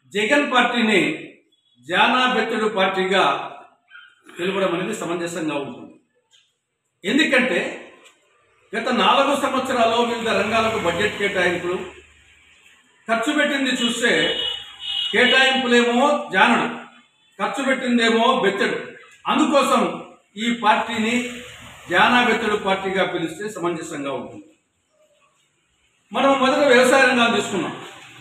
జగన్ పార్టీని జానా బెత్తడు పార్టీగా పిలవడం అనేది సమంజసంగా ఉంటుంది ఎందుకంటే గత నాలుగు సంవత్సరాల్లో వివిధ రంగాలకు బడ్జెట్ కేటాయింపులు ఖర్చు పెట్టింది చూస్తే కేటాయింపులేమో జానడు ఖర్చు పెట్టిందేమో బెత్తడు అందుకోసం ఈ పార్టీని జానా బెత్తడు పార్టీగా పిలిస్తే సమంజసంగా ఉంటుంది మనం మొదట వ్యవసాయ రంగాన్ని తీసుకున్నాం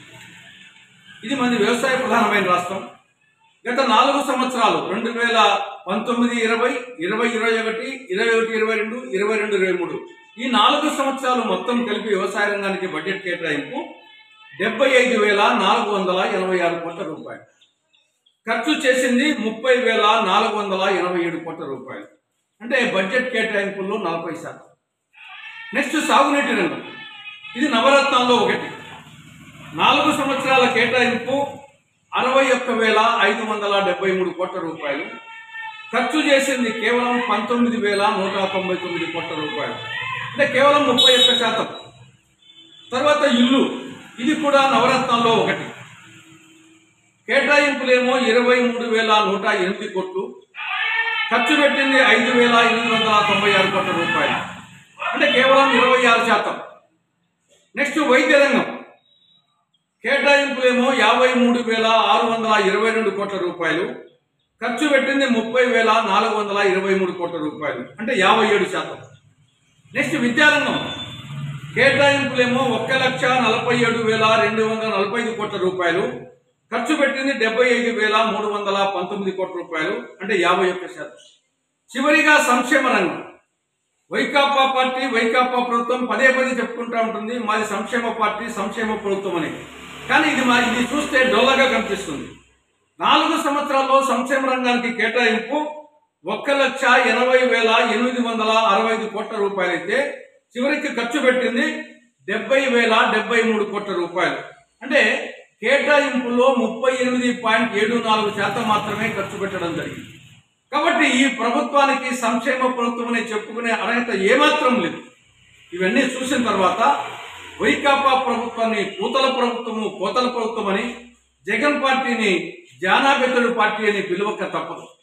ఇది మంది వ్యవసాయ ప్రధానమైన రాష్ట్రం గత నాలుగు సంవత్సరాలు రెండు వేల పంతొమ్మిది ఇరవై ఇరవై ఇరవై ఒకటి ఇరవై ఒకటి ఇరవై రెండు ఇరవై రెండు ఇరవై మూడు ఈ నాలుగు సంవత్సరాలు మొత్తం కలిపి వ్యవసాయ రంగానికి బడ్జెట్ కేటాయింపు డెబ్బై ఐదు వేల నాలుగు వందల ఎనభై ఆరు కోట్ల రూపాయలు ఖర్చు చేసింది ముప్పై వేల నాలుగు వందల ఎనభై ఏడు కోట్ల రూపాయలు అంటే బడ్జెట్ కేటాయింపుల్లో నలభై శాతం నెక్స్ట్ సాగునీటి రంగం ఇది నవరత్నాల్లో ఒకటి నాలుగు సంవత్సరాల కేటాయింపు అరవై ఒక్క వేల ఐదు వందల డెబ్బై మూడు కోట్ల రూపాయలు ఖర్చు చేసింది కేవలం పంతొమ్మిది వేల నూట తొంభై తొమ్మిది కోట్ల రూపాయలు అంటే కేవలం ముప్పై ఒక్క శాతం తర్వాత ఇల్లు ఇది కూడా నవరత్నాల్లో ఒకటి కేటాయింపులేమో ఇరవై మూడు వేల నూట ఎనిమిది కోట్లు ఖర్చు పెట్టింది ఐదు వేల ఎనిమిది వందల తొంభై ఆరు కోట్ల రూపాయలు అంటే కేవలం ఇరవై ఆరు శాతం నెక్స్ట్ వైద్య రంగం కేటాయింపులేమో యాభై మూడు వేల ఆరు వందల ఇరవై రెండు కోట్ల రూపాయలు ఖర్చు పెట్టింది ముప్పై వేల నాలుగు వందల ఇరవై మూడు కోట్ల రూపాయలు అంటే యాభై ఏడు శాతం నెక్స్ట్ విద్యారంగం కేటాయింపులేమో ఒక్క లక్ష నలభై ఏడు వేల రెండు వందల నలభై ఐదు కోట్ల రూపాయలు ఖర్చు పెట్టింది డెబ్బై ఐదు వేల మూడు వందల పంతొమ్మిది కోట్ల రూపాయలు అంటే యాభై ఒక్క శాతం చివరిగా సంక్షేమ రంగం వైకాపా పార్టీ వైకాపా ప్రభుత్వం పదే పదే చెప్పుకుంటా ఉంటుంది మాది సంక్షేమ పార్టీ సంక్షేమ ప్రభుత్వం అని కానీ ఇది మా ఇది చూస్తే డొల్లగా కనిపిస్తుంది నాలుగు సంవత్సరాల్లో సంక్షేమ రంగానికి కేటాయింపు ఒక్క లక్ష ఎనభై వేల ఎనిమిది వందల అరవై ఐదు కోట్ల రూపాయలైతే చివరికి ఖర్చు పెట్టింది డెబ్బై వేల డెబ్బై మూడు కోట్ల రూపాయలు అంటే కేటాయింపులో ముప్పై ఎనిమిది పాయింట్ ఏడు నాలుగు శాతం మాత్రమే ఖర్చు పెట్టడం జరిగింది కాబట్టి ఈ ప్రభుత్వానికి సంక్షేమ ప్రభుత్వం అని చెప్పుకునే అర్హత ఏమాత్రం లేదు ఇవన్నీ చూసిన తర్వాత వైకాపా ప్రభుత్వాన్ని కూతల ప్రభుత్వము కోతల ప్రభుత్వం అని జగన్ పార్టీని జానాబెత్తడు పార్టీ అని పిలువక తప్పదు